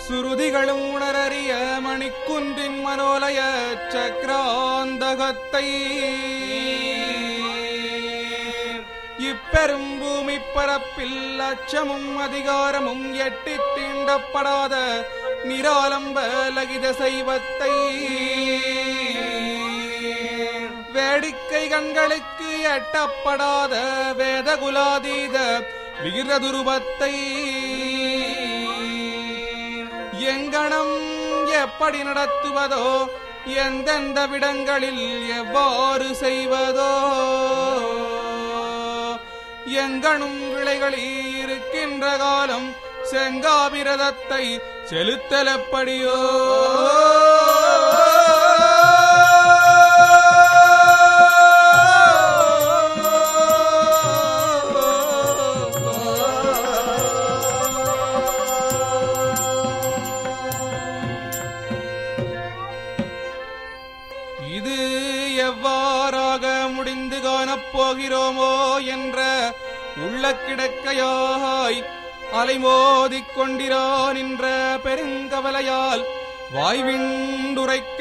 சுருதிகளும் உணரறிய மணிக்குன்றின் மனோலய சக்கராந்தகத்தை இப்பெரும் பூமி பரப்பில் அச்சமும் அதிகாரமும் எட்டித் தீண்டப்படாத நிராலம்ப லகித சைவத்தை வேடிக்கை கண்களுக்கு எட்டப்படாத வேதகுலாதீத விகிரதுருபத்தை எங்கனம் எப்படி நடத்துவதோ எந்தெந்த விடங்களில் எவ்வாறு செய்வதோ எங்கனும் விளைகளில் இருக்கின்ற காலம் செங்காபிரதத்தை செலுத்தலப்படியோ இது எவ்வாறாக முடிந்து காணப் போகிறோமோ என்ற உள்ள கிடக்கையாய் அலைமோதிக் கொண்டிரான் என்ற பெருங்கவலையால் வாய்விண்டுரைக்க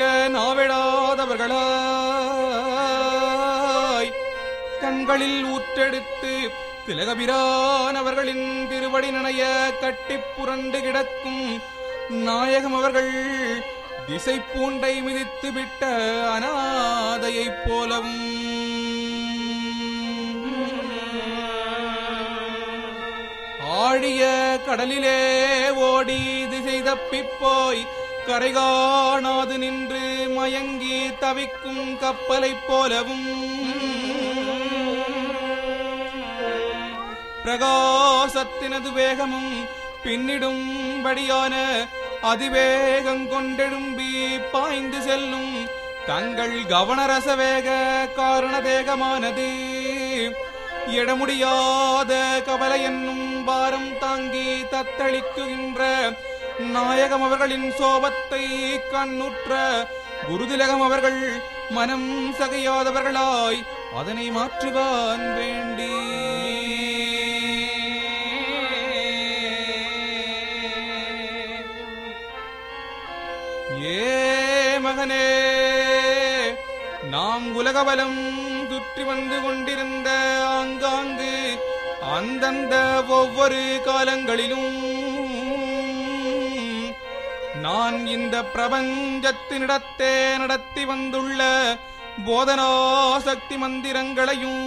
நாவிடாதவர்களாய் கண்களில் ஊற்றெடுத்து திலகபிரான் அவர்களின் திருவடி நனைய கட்டிப் புரண்டு கிடக்கும் நாயகம் அவர்கள் திசை பூண்டை மிதித்து விட்ட அனாதையைப் போலவும் ஆழிய கடலிலே ஓடி திசை தப்பிப் போய் கரை காணாது நின்று மயங்கி தவிக்கும் கப்பலைப் போலவும் பிரகாசத்தினது வேகமும் பின்னிடும்படியான அதிவேகம் கொண்டெழும்பி பாய்ந்து செல்லும் தங்கள் கவனரச வேக காரண தேகமானது இடமுடியாத கவலை என்னும் பாரம் தாங்கி தத்தளிக்குகின்ற நாயகம் அவர்களின் சோபத்தை கண்ணுற்ற குருதிலகம் அவர்கள் மனம் சகையாதவர்களாய் அதனை மாற்றுவான் வேண்டி ஏ மகனே நாம் உலகவலம் சுற்றி வந்து கொண்டிருந்த ஆங்காங்கு அந்தந்த ஒவ்வொரு காலங்களிலும் நான் இந்த பிரபஞ்சத்தினிடத்தே நடத்தி வந்துள்ள போதனா சக்தி மந்திரங்களையும்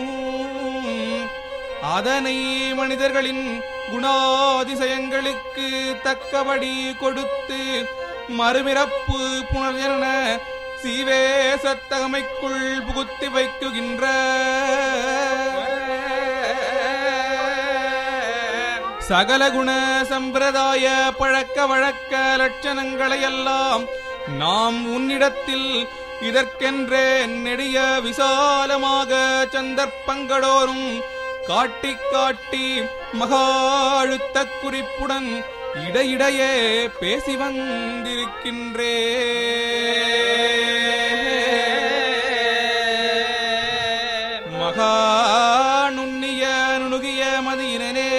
அதனை மனிதர்களின் குணாதிசயங்களுக்கு தக்கபடி கொடுத்து மறுபிறப்பு புனர்ஜன சீவேசத்தகமைக்குள் புகுத்தி வைக்குகின்ற சகல குண சம்பிரதாய பழக்க வழக்க லட்சணங்களையெல்லாம் நாம் உன்னிடத்தில் இதற்கென்றே நெடிய விசாலமாக சந்தர்ப்பங்களோரும் காட்டி காட்டி மகா அழுத்தக் குறிப்புடன் இடையிடையே பேசி வந்திருக்கின்றே மகா நுண்ணிய நுணுகிய மதியினே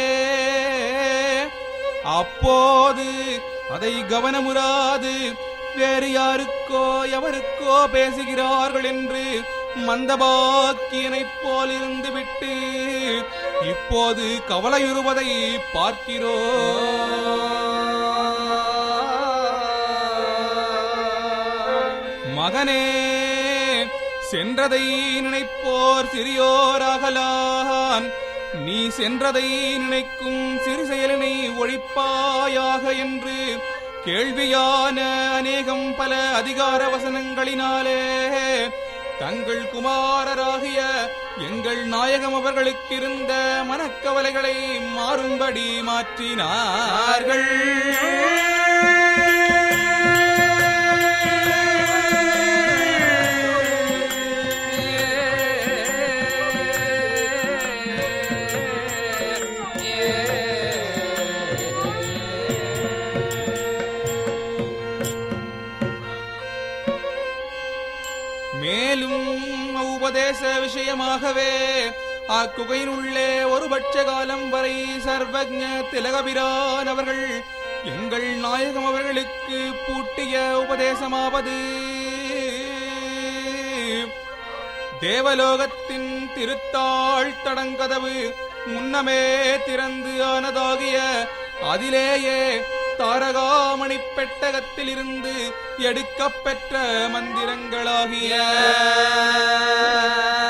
அப்போது அதை கவனமுறாது வேறு யாருக்கோ எவருக்கோ பேசுகிறார்கள் என்று மந்தபாக்கியனைப் போல் இருந்து விட்டு இப்போது கவலையுறுவதை பார்க்கிறோம் மகனே சென்றதை நினைப்போர் சிறியோராகலான் நீ சென்றதை நினைக்கும் சிறு செயலினை ஒழிப்பாயாக என்று கேள்வியான அநேகம் பல அதிகார வசனங்களினாலே தங்கள் குமாரராகிய எங்கள் நாயகம் அவர்களுக்கு இருந்த மனக்கவலைகளை மாறும்படி மாற்றினார்கள் மேலும் உபதேச விஷயமாகவே அக்குகையினுள்ளே ஒரு பட்ச காலம் வரை சர்வஜ திலகபிரான் அவர்கள் எங்கள் நாயகம் அவர்களுக்கு பூட்டிய உபதேசமாவது தேவலோகத்தின் திருத்தாள் தடங்கதவு முன்னமே திறந்து ஆனதாகிய அதிலேயே தாரகாமணி பெட்டகத்திலிருந்து எடுக்கப்பெற்ற மந்திரங்களாகிய